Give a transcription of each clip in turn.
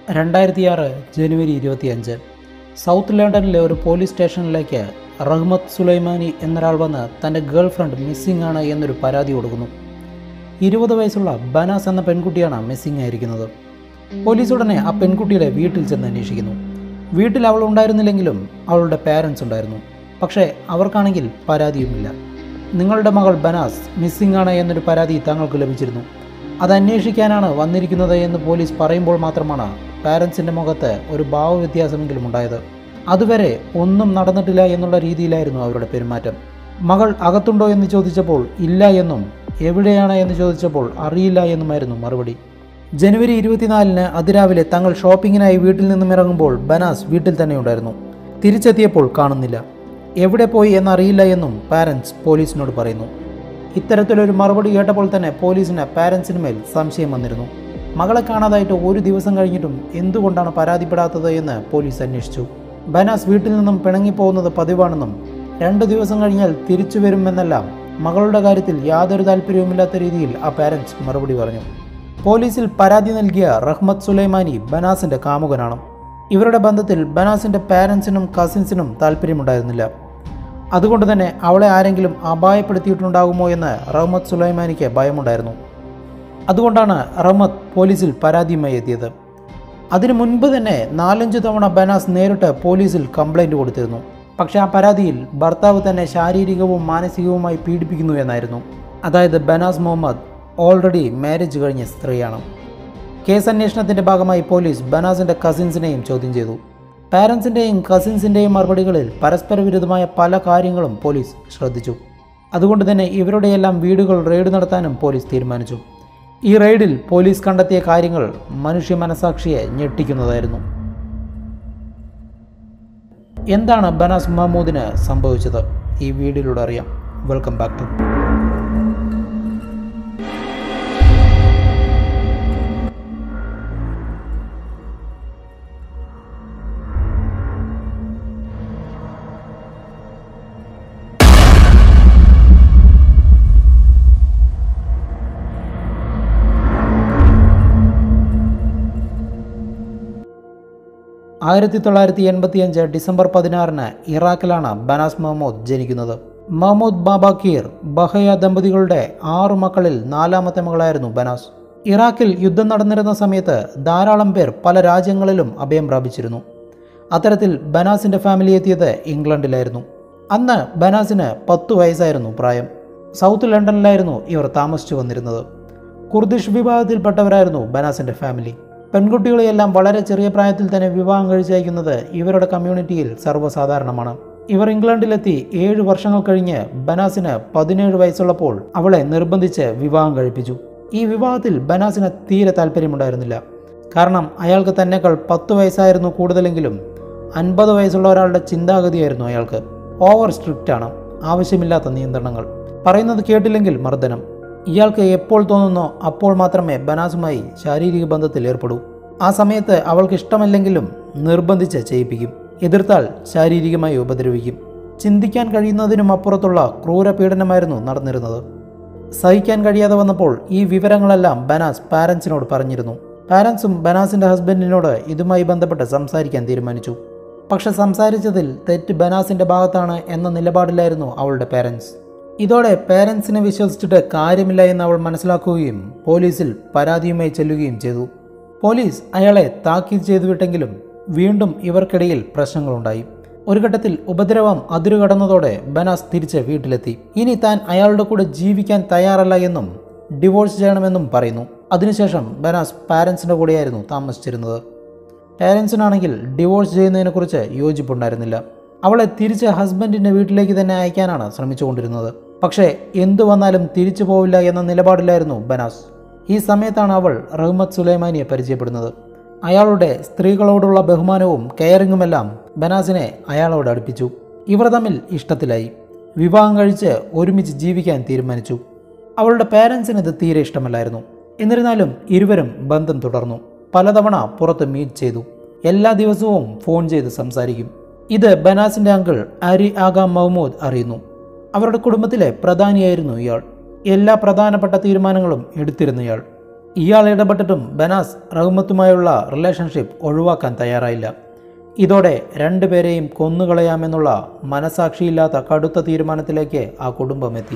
രണ്ടായിരത്തിയാറ് ജനുവരി ഇരുപത്തിയഞ്ച് സൗത്ത് ലണ്ടനിലെ ഒരു പോലീസ് സ്റ്റേഷനിലേക്ക് റഹ്മത്ത് സുലൈമാനി എന്നൊരാൾ വന്ന് തൻ്റെ ഗേൾ ഫ്രണ്ട് മിസ്സിംഗ് ആണ് എന്നൊരു പരാതി കൊടുക്കുന്നു ഇരുപത് വയസ്സുള്ള ബനാസ് എന്ന പെൺകുട്ടിയാണ് മിസ്സിംഗ് ആയിരിക്കുന്നത് പോലീസ് ഉടനെ ആ പെൺകുട്ടിയുടെ വീട്ടിൽ ചെന്ന് അന്വേഷിക്കുന്നു വീട്ടിൽ അവൾ ഉണ്ടായിരുന്നില്ലെങ്കിലും അവളുടെ പാരൻസ് ഉണ്ടായിരുന്നു പക്ഷേ അവർക്കാണെങ്കിൽ പരാതിയുമില്ല നിങ്ങളുടെ മകൾ ബനാസ് മിസ്സിംഗ് ആണ് എന്നൊരു പരാതി തങ്ങൾക്ക് ലഭിച്ചിരുന്നു അത് അന്വേഷിക്കാനാണ് വന്നിരിക്കുന്നത് എന്ന് പോലീസ് പറയുമ്പോൾ മാത്രമാണ് പാരൻസിൻ്റെ മുഖത്ത് ഒരു ഭാവവ്യത്യാസമെങ്കിലും ഉണ്ടായത് അതുവരെ ഒന്നും നടന്നിട്ടില്ല എന്നുള്ള രീതിയിലായിരുന്നു അവരുടെ പെരുമാറ്റം മകൾ അകത്തുണ്ടോ എന്ന് ചോദിച്ചപ്പോൾ ഇല്ല എന്നും എവിടെയാണ് എന്ന് ചോദിച്ചപ്പോൾ അറിയില്ല എന്നുമായിരുന്നു മറുപടി ജനുവരി ഇരുപത്തിനാലിന് അതിരാവിലെ തങ്ങൾ ഷോപ്പിങ്ങിനായി വീട്ടിൽ നിന്നും ഇറങ്ങുമ്പോൾ ബനാസ് വീട്ടിൽ തന്നെ ഉണ്ടായിരുന്നു തിരിച്ചെത്തിയപ്പോൾ കാണുന്നില്ല എവിടെ പോയി എന്നറിയില്ല എന്നും പാരൻസ് പോലീസിനോട് പറയുന്നു ഇത്തരത്തിലൊരു മറുപടി കേട്ടപ്പോൾ തന്നെ പോലീസിന് പാരൻസിന് മേൽ സംശയം വന്നിരുന്നു മകളെ കാണാതായിട്ട് ഒരു ദിവസം കഴിഞ്ഞിട്ടും എന്തുകൊണ്ടാണ് പരാതിപ്പെടാത്തത് എന്ന് പോലീസ് അന്വേഷിച്ചു ബനാസ് വീട്ടിൽ നിന്നും പിണങ്ങിപ്പോകുന്നത് പതിവാണെന്നും രണ്ട് ദിവസം കഴിഞ്ഞാൽ തിരിച്ചു വരുമെന്നെല്ലാം മകളുടെ കാര്യത്തിൽ യാതൊരു താല്പര്യവുമില്ലാത്ത രീതിയിൽ ആ പാരൻസ് മറുപടി പറഞ്ഞു പോലീസിൽ പരാതി നൽകിയ റഹ്മത്ത് സുലൈമാനി ബനാസിന്റെ കാമുകനാണ് ഇവരുടെ ബന്ധത്തിൽ ബനാസിന്റെ പാരൻസിനും കസിൻസിനും താല്പര്യമുണ്ടായിരുന്നില്ല അതുകൊണ്ട് തന്നെ അവളെ ആരെങ്കിലും അപായപ്പെടുത്തിയിട്ടുണ്ടാകുമോ എന്ന് റഹ്മത്ത് സുലൈമാനിക്ക് ഭയമുണ്ടായിരുന്നു അതുകൊണ്ടാണ് റഹ്മത്ത് പോലീസിൽ പരാതിയുമായി എത്തിയത് അതിനു മുൻപ് തന്നെ നാലഞ്ച് തവണ ബനാസ് നേരിട്ട് പോലീസിൽ കംപ്ലൈൻറ്റ് കൊടുത്തിരുന്നു പക്ഷേ ആ പരാതിയിൽ ഭർത്താവ് തന്നെ ശാരീരികവും മാനസികവുമായി പീഡിപ്പിക്കുന്നു എന്നായിരുന്നു അതായത് ബനാസ് മുഹമ്മദ് ഓൾറെഡി മാരേജ് കഴിഞ്ഞ സ്ത്രീയാണ് കേസ് അന്വേഷണത്തിന്റെ ഭാഗമായി പോലീസ് ബനാസിന്റെ കസിൻസിനെയും ചോദ്യം ചെയ്തു പാരൻസിൻ്റെയും കസിൻസിൻ്റെയും മറുപടികളിൽ പരസ്പര വിരുദ്ധമായ പല കാര്യങ്ങളും പോലീസ് ശ്രദ്ധിച്ചു അതുകൊണ്ട് തന്നെ ഇവരുടെയെല്ലാം വീടുകൾ റെയ്ഡ് നടത്താനും പോലീസ് തീരുമാനിച്ചു ഈ റെയ്ഡിൽ പോലീസ് കണ്ടെത്തിയ കാര്യങ്ങൾ മനുഷ്യ മനസാക്ഷിയെ ഞെട്ടിക്കുന്നതായിരുന്നു എന്താണ് ബനാസ് മഹമ്മൂദിന് സംഭവിച്ചത് ഈ വീഡിയോയിലൂടെ അറിയാം വെൽക്കം ബാക്ക് ടു ആയിരത്തി തൊള്ളായിരത്തി എൺപത്തിയഞ്ച് ഡിസംബർ പതിനാറിന് ഇറാഖിലാണ് ബനാസ് മഹമ്മൂദ് ജനിക്കുന്നത് മഹമ്മൂദ് ബാബാക്കീർ ബഹയ ദമ്പതികളുടെ ആറു മക്കളിൽ നാലാമത്തെ മകളായിരുന്നു ബനാസ് ഇറാഖിൽ യുദ്ധം നടന്നിരുന്ന സമയത്ത് ധാരാളം പേർ പല രാജ്യങ്ങളിലും അഭയം പ്രാപിച്ചിരുന്നു അത്തരത്തിൽ ബനാസിൻ്റെ ഫാമിലി എത്തിയത് ഇംഗ്ലണ്ടിലായിരുന്നു അന്ന് ബനാസിന് പത്തു വയസ്സായിരുന്നു പ്രായം സൗത്ത് ലണ്ടനിലായിരുന്നു ഇവർ താമസിച്ചു വന്നിരുന്നത് കുർദിഷ് വിഭാഗത്തിൽപ്പെട്ടവരായിരുന്നു ബനാസിൻ്റെ ഫാമിലി പെൺകുട്ടികളെയെല്ലാം വളരെ ചെറിയ പ്രായത്തിൽ തന്നെ വിവാഹം കഴിച്ചയക്കുന്നത് ഇവരുടെ കമ്മ്യൂണിറ്റിയിൽ സർവ്വസാധാരണമാണ് ഇവർ ഇംഗ്ലണ്ടിലെത്തി ഏഴ് വർഷങ്ങൾ കഴിഞ്ഞ് ബനാസിന് പതിനേഴ് വയസ്സുള്ളപ്പോൾ അവളെ നിർബന്ധിച്ച് വിവാഹം കഴിപ്പിച്ചു ഈ വിവാഹത്തിൽ ബനാസിന് തീരെ താല്പര്യമുണ്ടായിരുന്നില്ല കാരണം അയാൾക്ക് തന്നെക്കാൾ പത്ത് വയസ്സായിരുന്നു കൂടുതലെങ്കിലും അൻപത് വയസ്സുള്ള ഒരാളുടെ ചിന്താഗതിയായിരുന്നു അയാൾക്ക് ഓവർ സ്ട്രിക്റ്റ് ആണ് ആവശ്യമില്ലാത്ത നിയന്ത്രണങ്ങൾ പറയുന്നത് കേട്ടില്ലെങ്കിൽ മർദ്ദനം ഇയാൾക്ക് എപ്പോൾ തോന്നുന്നോ അപ്പോൾ മാത്രമേ ബനാസുമായി ശാരീരിക ബന്ധത്തിൽ ഏർപ്പെടൂ ആ സമയത്ത് അവൾക്ക് ഇഷ്ടമല്ലെങ്കിലും നിർബന്ധിച്ച് ചെയ്യിപ്പിക്കും എതിർത്താൽ ശാരീരികമായി ഉപദ്രവിക്കും ചിന്തിക്കാൻ കഴിയുന്നതിനും അപ്പുറത്തുള്ള ക്രൂര പീഡനമായിരുന്നു നടന്നിരുന്നത് സഹിക്കാൻ കഴിയാതെ വന്നപ്പോൾ ഈ വിവരങ്ങളെല്ലാം ബനാസ് പാരൻസിനോട് പറഞ്ഞിരുന്നു പാരൻസും ബനാസിൻ്റെ ഹസ്ബൻഡിനോട് ഇതുമായി ബന്ധപ്പെട്ട് സംസാരിക്കാൻ തീരുമാനിച്ചു പക്ഷെ സംസാരിച്ചതിൽ തെറ്റ് ബനാസിൻ്റെ ഭാഗത്താണ് എന്ന നിലപാടിലായിരുന്നു അവളുടെ പാരൻസ് ഇതോടെ പേരൻസിനെ വിശ്വസിച്ചിട്ട് കാര്യമില്ല എന്ന് അവൾ മനസ്സിലാക്കുകയും പോലീസിൽ പരാതിയുമായി ചെല്ലുകയും ചെയ്തു പോലീസ് അയാളെ താക്കീത് ചെയ്തു വിട്ടെങ്കിലും വീണ്ടും ഇവർക്കിടയിൽ പ്രശ്നങ്ങളുണ്ടായി ഒരു ഘട്ടത്തിൽ ഉപദ്രവം അതിരുകടന്നതോടെ ബനാസ് തിരിച്ച് വീട്ടിലെത്തി ഇനി താൻ അയാളുടെ കൂടെ ജീവിക്കാൻ തയ്യാറല്ല എന്നും ഡിവോഴ്സ് ചെയ്യണമെന്നും പറയുന്നു അതിനുശേഷം ബനാസ് പാരൻസിൻ്റെ കൂടെയായിരുന്നു താമസിച്ചിരുന്നത് പാരൻസിനാണെങ്കിൽ ഡിവോഴ്സ് ചെയ്യുന്നതിനെക്കുറിച്ച് യോജിപ്പുണ്ടായിരുന്നില്ല അവളെ തിരിച്ച് ഹസ്ബൻഡിൻ്റെ വീട്ടിലേക്ക് തന്നെ അയക്കാനാണ് ശ്രമിച്ചുകൊണ്ടിരുന്നത് പക്ഷേ എന്തു വന്നാലും തിരിച്ചു പോവില്ല എന്ന നിലപാടിലായിരുന്നു ബനാസ് ഈ സമയത്താണ് അവൾ റഹ്മത്ത് സുലൈമാനിയെ പരിചയപ്പെടുന്നത് അയാളുടെ സ്ത്രീകളോടുള്ള ബഹുമാനവും കെയറിങ്ങുമെല്ലാം ബനാസിനെ അയാളോട് അടുപ്പിച്ചു ഇവർ തമ്മിൽ ഇഷ്ടത്തിലായി വിവാഹം കഴിച്ച് ഒരുമിച്ച് ജീവിക്കാൻ തീരുമാനിച്ചു അവളുടെ പേരൻസിന് ഇത് തീരെ ഇഷ്ടമല്ലായിരുന്നു എന്നിരുന്നാലും ഇരുവരും ബന്ധം തുടർന്നു പലതവണ പുറത്ത് മീറ്റ് ചെയ്തു എല്ലാ ദിവസവും ഫോൺ ചെയ്ത് സംസാരിക്കും ഇത് ബനാസിന്റെ അങ്കിൾ അരി ആഗ മഹ്മൂദ് അറിയുന്നു അവരുടെ കുടുംബത്തിലെ പ്രധാനിയായിരുന്നു ഇയാൾ എല്ലാ പ്രധാനപ്പെട്ട തീരുമാനങ്ങളും എടുത്തിരുന്നയാൾ ഇയാൾ ഇടപെട്ടിട്ടും ബനാസ് റഹ്മത്തുമായുള്ള റിലേഷൻഷിപ്പ് ഒഴിവാക്കാൻ തയ്യാറായില്ല ഇതോടെ രണ്ടുപേരെയും കൊന്നുകളയാമെന്നുള്ള മനസാക്ഷിയില്ലാത്ത കടുത്ത തീരുമാനത്തിലേക്ക് ആ കുടുംബം എത്തി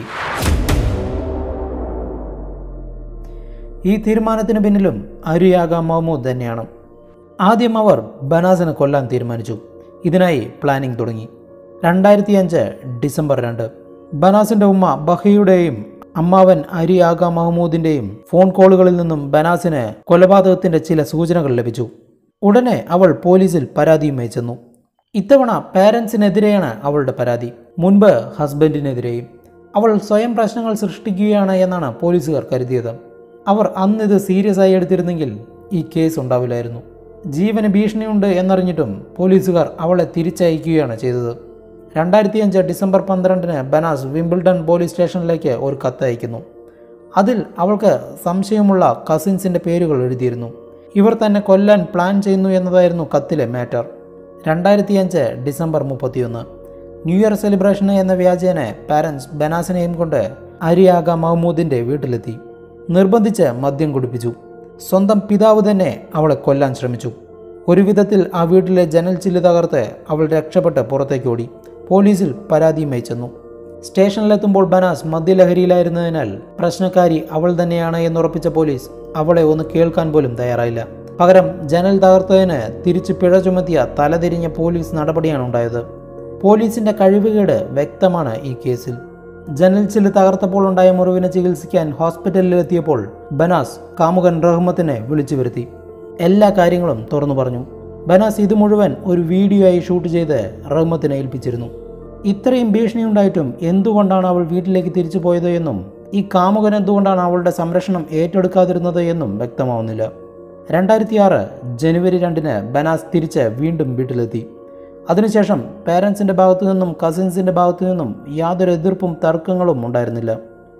ഈ തീരുമാനത്തിന് പിന്നിലും അരിയാഗ മഹമ്മൂദ് തന്നെയാണ് ആദ്യം അവർ ബനാസിനെ കൊല്ലാൻ തീരുമാനിച്ചു ഇതിനായി പ്ലാനിംഗ് തുടങ്ങി രണ്ടായിരത്തി അഞ്ച് ഡിസംബർ രണ്ട് ബനാസിൻ്റെ ഉമ്മ ബഹയുടെയും അമ്മാവൻ അരി ആഗ മഹമ്മൂദിൻ്റെയും ഫോൺ കോളുകളിൽ നിന്നും ബനാസിന് കൊലപാതകത്തിൻ്റെ ചില സൂചനകൾ ലഭിച്ചു ഉടനെ അവൾ പോലീസിൽ പരാതിയും അയച്ചെന്നു ഇത്തവണ പാരൻസിനെതിരെയാണ് അവളുടെ പരാതി മുൻപ് ഹസ്ബൻഡിനെതിരെയും അവൾ സ്വയം പ്രശ്നങ്ങൾ സൃഷ്ടിക്കുകയാണ് എന്നാണ് പോലീസുകാർ കരുതിയത് അവർ അന്നിത് സീരിയസ് ആയി എടുത്തിരുന്നെങ്കിൽ ഈ കേസ് ഉണ്ടാവില്ലായിരുന്നു ജീവന് ഭീഷണിയുണ്ട് എന്നറിഞ്ഞിട്ടും പോലീസുകാർ അവളെ തിരിച്ചയക്കുകയാണ് ചെയ്തത് രണ്ടായിരത്തി അഞ്ച് ഡിസംബർ പന്ത്രണ്ടിന് ബനാസ് വിംബിൾഡൺ പോലീസ് സ്റ്റേഷനിലേക്ക് ഒരു കത്ത് അയക്കുന്നു അതിൽ അവൾക്ക് സംശയമുള്ള കസിൻസിൻ്റെ പേരുകൾ എഴുതിയിരുന്നു ഇവർ തന്നെ കൊല്ലാൻ പ്ലാൻ ചെയ്യുന്നു എന്നതായിരുന്നു കത്തിലെ മാറ്റർ രണ്ടായിരത്തി അഞ്ച് ഡിസംബർ മുപ്പത്തിയൊന്ന് ന്യൂ ഇയർ സെലിബ്രേഷൻ എന്ന വ്യാജേന പാരൻസ് ബനാസിനെയും കൊണ്ട് അരിയാഗ മഹമ്മൂദിൻ്റെ വീട്ടിലെത്തി നിർബന്ധിച്ച് മദ്യം കുടിപ്പിച്ചു സ്വന്തം പിതാവ് തന്നെ അവളെ കൊല്ലാൻ ശ്രമിച്ചു ഒരു വിധത്തിൽ ആ വീട്ടിലെ ജനൽ ചില്ല് തകർത്ത് അവൾ രക്ഷപ്പെട്ട് പുറത്തേക്ക് ഓടി പോലീസിൽ പരാതിയും അയച്ചെന്നു സ്റ്റേഷനിലെത്തുമ്പോൾ ബനാസ് മദ്യലഹരിയിലായിരുന്നതിനാൽ പ്രശ്നക്കാരി അവൾ തന്നെയാണ് എന്നുറപ്പിച്ച പോലീസ് അവളെ ഒന്ന് കേൾക്കാൻ പോലും തയ്യാറായില്ല പകരം ജനൽ തകർത്തതിന് തിരിച്ചു പിഴ ചുമത്തിയ തലതിരിഞ്ഞ പോലീസ് നടപടിയാണ് ഉണ്ടായത് പോലീസിന്റെ കഴിവുകേട് വ്യക്തമാണ് ഈ കേസിൽ ജനൽ ചില്ല് തകർത്തപ്പോൾ ഉണ്ടായ മുറിവിനെ ചികിത്സിക്കാൻ ഹോസ്പിറ്റലിലെത്തിയപ്പോൾ ബനാസ് കാമുകൻ റഹ്മത്തിനെ വിളിച്ചു വരുത്തി എല്ലാ കാര്യങ്ങളും തുറന്നു പറഞ്ഞു ബനാസ് ഇത് മുഴുവൻ ഒരു വീഡിയോ ആയി ഷൂട്ട് ചെയ്ത് റഹ്മത്തിനെ ഏൽപ്പിച്ചിരുന്നു ഇത്രയും ഭീഷണിയുണ്ടായിട്ടും എന്തുകൊണ്ടാണ് അവൾ വീട്ടിലേക്ക് തിരിച്ചു പോയത് എന്നും ഈ കാമുകൻ എന്തുകൊണ്ടാണ് അവളുടെ സംരക്ഷണം ഏറ്റെടുക്കാതിരുന്നത് എന്നും വ്യക്തമാവുന്നില്ല രണ്ടായിരത്തി ആറ് ജനുവരി രണ്ടിന് ബനാസ് തിരിച്ച് വീണ്ടും വീട്ടിലെത്തി അതിനുശേഷം പേരൻസിൻ്റെ ഭാഗത്തു നിന്നും കസിൻസിൻ്റെ ഭാഗത്തു നിന്നും യാതൊരു എതിർപ്പും തർക്കങ്ങളും ഉണ്ടായിരുന്നില്ല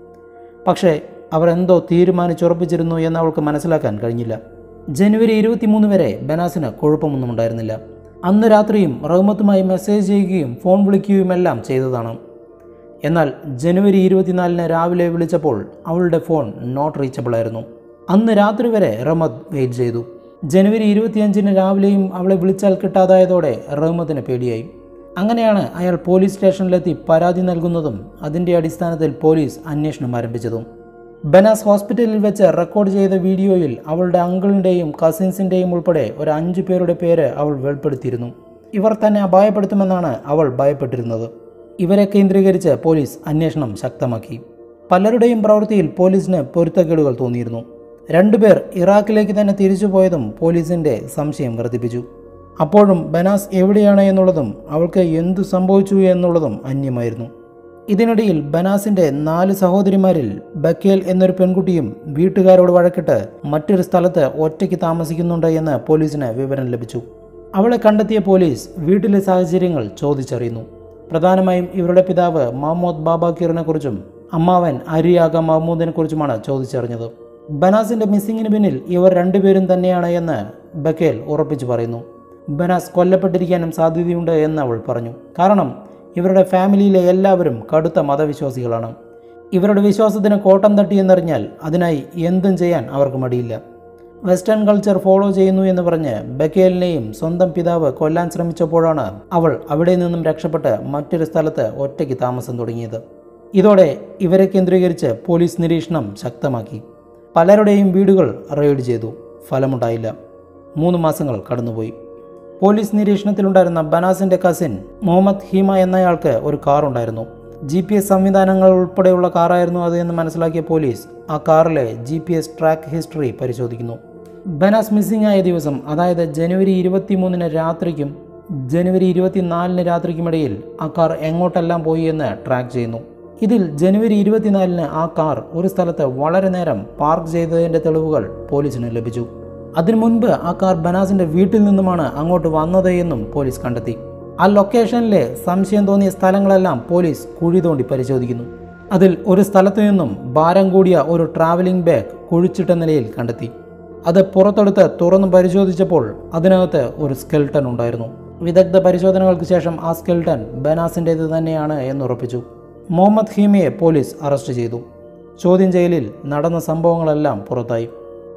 പക്ഷേ അവർ എന്തോ തീരുമാനിച്ചുറപ്പിച്ചിരുന്നു എന്ന് അവൾക്ക് മനസ്സിലാക്കാൻ കഴിഞ്ഞില്ല ജനുവരി ഇരുപത്തിമൂന്ന് വരെ ബനാസിന് കുഴപ്പമൊന്നും ഉണ്ടായിരുന്നില്ല അന്ന് രാത്രിയും റഹ്മത്തുമായി മെസ്സേജ് ചെയ്യുകയും ഫോൺ വിളിക്കുകയും എല്ലാം ചെയ്തതാണ് എന്നാൽ ജനുവരി ഇരുപത്തിനാലിന് രാവിലെ വിളിച്ചപ്പോൾ അവളുടെ ഫോൺ നോട്ട് റീച്ചബിൾ ആയിരുന്നു അന്ന് രാത്രി വരെ റഹ്മത്ത് വെയിറ്റ് ചെയ്തു ജനുവരി ഇരുപത്തിയഞ്ചിന് രാവിലെയും അവളെ വിളിച്ചാൽ കിട്ടാതായതോടെ റഹ്മത്തിന് പേടിയായി അങ്ങനെയാണ് അയാൾ പോലീസ് സ്റ്റേഷനിലെത്തി പരാതി നൽകുന്നതും അതിൻ്റെ അടിസ്ഥാനത്തിൽ പോലീസ് അന്വേഷണം ആരംഭിച്ചതും ബനാസ് ഹോസ്പിറ്റലിൽ വെച്ച് റെക്കോർഡ് ചെയ്ത വീഡിയോയിൽ അവളുടെ അങ്കിളിൻ്റെയും കസിൻസിൻ്റെയും ഉൾപ്പെടെ ഒരു അഞ്ചു പേരുടെ പേര് അവൾ വെളിപ്പെടുത്തിയിരുന്നു ഇവർ തന്നെ അപായപ്പെടുത്തുമെന്നാണ് അവൾ ഭയപ്പെട്ടിരുന്നത് ഇവരെ കേന്ദ്രീകരിച്ച് പോലീസ് അന്വേഷണം ശക്തമാക്കി പലരുടെയും പ്രവൃത്തിയിൽ പോലീസിന് പൊരുത്തക്കേടുകൾ തോന്നിയിരുന്നു രണ്ടുപേർ ഇറാഖിലേക്ക് തന്നെ തിരിച്ചുപോയതും പോലീസിൻ്റെ സംശയം വർദ്ധിപ്പിച്ചു അപ്പോഴും ബനാസ് എവിടെയാണ് എന്നുള്ളതും അവൾക്ക് എന്തു സംഭവിച്ചു എന്നുള്ളതും അന്യമായിരുന്നു ഇതിനിടയിൽ ബനാസിന്റെ നാല് സഹോദരിമാരിൽ ബക്കേൽ എന്നൊരു പെൺകുട്ടിയും വീട്ടുകാരോട് വഴക്കിട്ട് മറ്റൊരു സ്ഥലത്ത് ഒറ്റയ്ക്ക് താമസിക്കുന്നുണ്ട് എന്ന് പോലീസിന് വിവരം ലഭിച്ചു അവളെ കണ്ടെത്തിയ പോലീസ് വീട്ടിലെ സാഹചര്യങ്ങൾ ചോദിച്ചറിയുന്നു പ്രധാനമായും ഇവരുടെ പിതാവ് മഹമ്മൂദ് ബാബാക്കീറിനെ കുറിച്ചും അമ്മാവൻ അരിയാഗ മഹമ്മൂദിനെ കുറിച്ചുമാണ് ചോദിച്ചറിഞ്ഞത് ബനാസിന്റെ മിസ്സിങ്ങിന് പിന്നിൽ ഇവർ രണ്ടുപേരും തന്നെയാണ് എന്ന് ബക്കേൽ ഉറപ്പിച്ചു പറയുന്നു ബനാസ് കൊല്ലപ്പെട്ടിരിക്കാനും സാധ്യതയുണ്ട് എന്ന് അവൾ പറഞ്ഞു കാരണം ഇവരുടെ ഫാമിലിയിലെ എല്ലാവരും കടുത്ത മതവിശ്വാസികളാണ് ഇവരുടെ വിശ്വാസത്തിന് കോട്ടം തട്ടിയെന്നറിഞ്ഞാൽ അതിനായി എന്തും ചെയ്യാൻ അവർക്ക് മടിയില്ല വെസ്റ്റേൺ കൾച്ചർ ഫോളോ ചെയ്യുന്നു എന്ന് പറഞ്ഞ് ബക്കേലിനെയും സ്വന്തം പിതാവ് കൊല്ലാൻ ശ്രമിച്ചപ്പോഴാണ് അവൾ അവിടെ നിന്നും രക്ഷപ്പെട്ട് മറ്റൊരു സ്ഥലത്ത് ഒറ്റയ്ക്ക് താമസം തുടങ്ങിയത് ഇതോടെ ഇവരെ കേന്ദ്രീകരിച്ച് പോലീസ് നിരീക്ഷണം ശക്തമാക്കി പലരുടെയും വീടുകൾ റെയ്ഡ് ചെയ്തു ഫലമുണ്ടായില്ല മൂന്ന് മാസങ്ങൾ കടന്നുപോയി പോലീസ് നിരീക്ഷണത്തിലുണ്ടായിരുന്ന ബനാസിന്റെ കസിൻ മുഹമ്മദ് ഹീമ എന്നയാൾക്ക് ഒരു കാർ ഉണ്ടായിരുന്നു ജി പി എസ് സംവിധാനങ്ങൾ ഉൾപ്പെടെയുള്ള കാറായിരുന്നു അത് എന്ന് മനസ്സിലാക്കിയ പോലീസ് ആ കാറിലെ G P S track history പരിശോധിക്കുന്നു ബനാസ് മിസ്സിംഗ് ആയ ദിവസം അതായത് ജനുവരി ഇരുപത്തിമൂന്നിന് രാത്രിക്കും ജനുവരി ഇരുപത്തിനാലിന് രാത്രിക്കുമിടയിൽ ആ കാർ എങ്ങോട്ടെല്ലാം പോയി എന്ന് ട്രാക്ക് ചെയ്യുന്നു ഇതിൽ ജനുവരി ഇരുപത്തിനാലിന് ആ കാർ ഒരു സ്ഥലത്ത് വളരെ നേരം പാർക്ക് ചെയ്തതിൻ്റെ തെളിവുകൾ പോലീസിന് ലഭിച്ചു അതിനു മുൻപ് ആ കാർ ബനാസിന്റെ വീട്ടിൽ നിന്നുമാണ് അങ്ങോട്ട് വന്നത് എന്നും പോലീസ് കണ്ടെത്തി ആ ലൊക്കേഷനിലെ സംശയം തോന്നിയ സ്ഥലങ്ങളെല്ലാം പോലീസ് കുഴി തോണ്ടി പരിശോധിക്കുന്നു അതിൽ ഒരു സ്ഥലത്തു നിന്നും ഭാരം കൂടിയ ഒരു ട്രാവലിംഗ് ബാഗ് കുഴിച്ചിട്ട നിലയിൽ കണ്ടെത്തി അത് പുറത്തെടുത്ത് തുറന്ന് പരിശോധിച്ചപ്പോൾ അതിനകത്ത് ഒരു സ്കെൽട്ടൺ ഉണ്ടായിരുന്നു വിദഗ്ധ പരിശോധനകൾക്ക് ശേഷം ആ സ്കെൽട്ടൺ ബനാസിൻ്റേത് തന്നെയാണ് എന്നുറപ്പിച്ചു മുഹമ്മദ് ഹീമയെ പോലീസ് അറസ്റ്റ് ചെയ്തു ചോദ്യം ചെയ്യലിൽ നടന്ന സംഭവങ്ങളെല്ലാം പുറത്തായി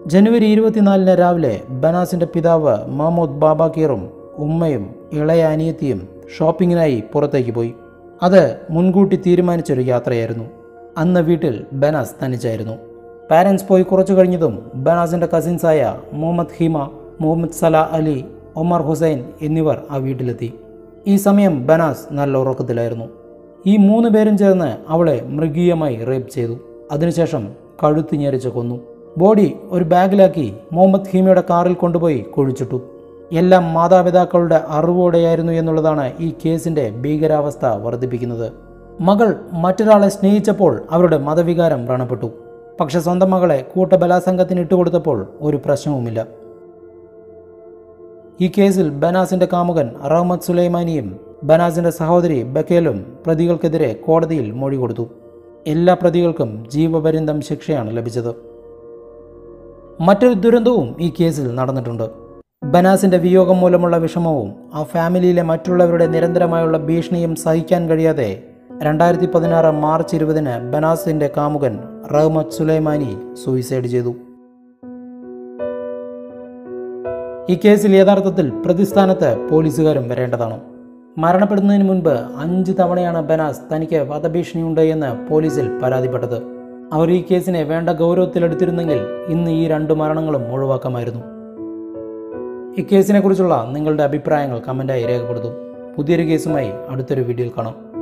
ജനുവരി ഇരുപത്തിനാലിന് രാവിലെ ബനാസിന്റെ പിതാവ് മഹമ്മൂദ് ബാബാക്കീറും ഉമ്മയും ഇളയ അനിയത്തിയും ഷോപ്പിങ്ങിനായി പുറത്തേക്ക് പോയി അത് മുൻകൂട്ടി തീരുമാനിച്ചൊരു യാത്രയായിരുന്നു അന്ന് വീട്ടിൽ ബനാസ് തനിച്ചായിരുന്നു പാരൻസ് പോയി കുറച്ചു കഴിഞ്ഞതും ബനാസിന്റെ കസിൻസായ Mohammed Hama Mohammed Saleh Ali Omar Hussain എന്നിവർ ആ വീട്ടിലെത്തി ഈ സമയം ബനാസ് നല്ല ഉറക്കത്തിലായിരുന്നു ഈ മൂന്ന് പേരും ചേർന്ന് അവളെ മൃഗീയമായി റേപ്പ് ചെയ്തു അതിനുശേഷം കഴുത്ത് ഞെരിച്ച് കൊന്നു ബോഡി ഒരു ബാഗിലാക്കി മുഹമ്മദ് ഹീമയുടെ കാറിൽ കൊണ്ടുപോയി കുഴിച്ചിട്ടു എല്ലാം മാതാപിതാക്കളുടെ അറിവോടെയായിരുന്നു എന്നുള്ളതാണ് ഈ കേസിന്റെ ഭീകരാവസ്ഥ വർദ്ധിപ്പിക്കുന്നത് മകൾ മറ്റൊരാളെ സ്നേഹിച്ചപ്പോൾ അവരുടെ മതവികാരം വ്രണപ്പെട്ടു പക്ഷെ സ്വന്തം മകളെ കൂട്ടബലാസംഗത്തിന് ഇട്ടുകൊടുത്തപ്പോൾ ഒരു പ്രശ്നവുമില്ല ഈ കേസിൽ ബനാസിന്റെ കാമുകൻ റഹ്മദ് സുലൈമാനിയും ബനാസിന്റെ സഹോദരി ബക്കേലും പ്രതികൾക്കെതിരെ കോടതിയിൽ മൊഴി കൊടുത്തു എല്ലാ പ്രതികൾക്കും ജീവപര്യന്തം ശിക്ഷയാണ് ലഭിച്ചത് മറ്റൊരു ദുരന്തവും ഈ കേസിൽ നടന്നിട്ടുണ്ട് ബനാസിന്റെ വിയോഗം മൂലമുള്ള വിഷമവും ആ ഫാമിലിയിലെ മറ്റുള്ളവരുടെ നിരന്തരമായുള്ള ഭീഷണിയും സഹിക്കാൻ കഴിയാതെ രണ്ടായിരത്തി പതിനാറ് മാർച്ച് ഇരുപതിന് ബനാസിന്റെ കാമുകൻ റഹ്മദ് സുലൈമാനി സൂയിസൈഡ് ചെയ്തു ഈ കേസിൽ യഥാർത്ഥത്തിൽ പ്രതിസ്ഥാനത്ത് പോലീസുകാരും വരേണ്ടതാണ് മരണപ്പെടുന്നതിന് മുൻപ് അഞ്ച് തവണയാണ് ബനാസ് തനിക്ക് വധഭീഷണിയുണ്ട് എന്ന് പോലീസിൽ പരാതിപ്പെട്ടത് അവർ ഈ കേസിനെ വേണ്ട ഗൗരവത്തിലെടുത്തിരുന്നെങ്കിൽ ഇന്ന് ഈ രണ്ട് മരണങ്ങളും ഒഴിവാക്കാമായിരുന്നു ഈ കേസിനെ കുറിച്ചുള്ള നിങ്ങളുടെ അഭിപ്രായങ്ങൾ കമൻറ്റായി രേഖപ്പെടുത്തും പുതിയൊരു കേസുമായി അടുത്തൊരു വീഡിയോയിൽ കാണാം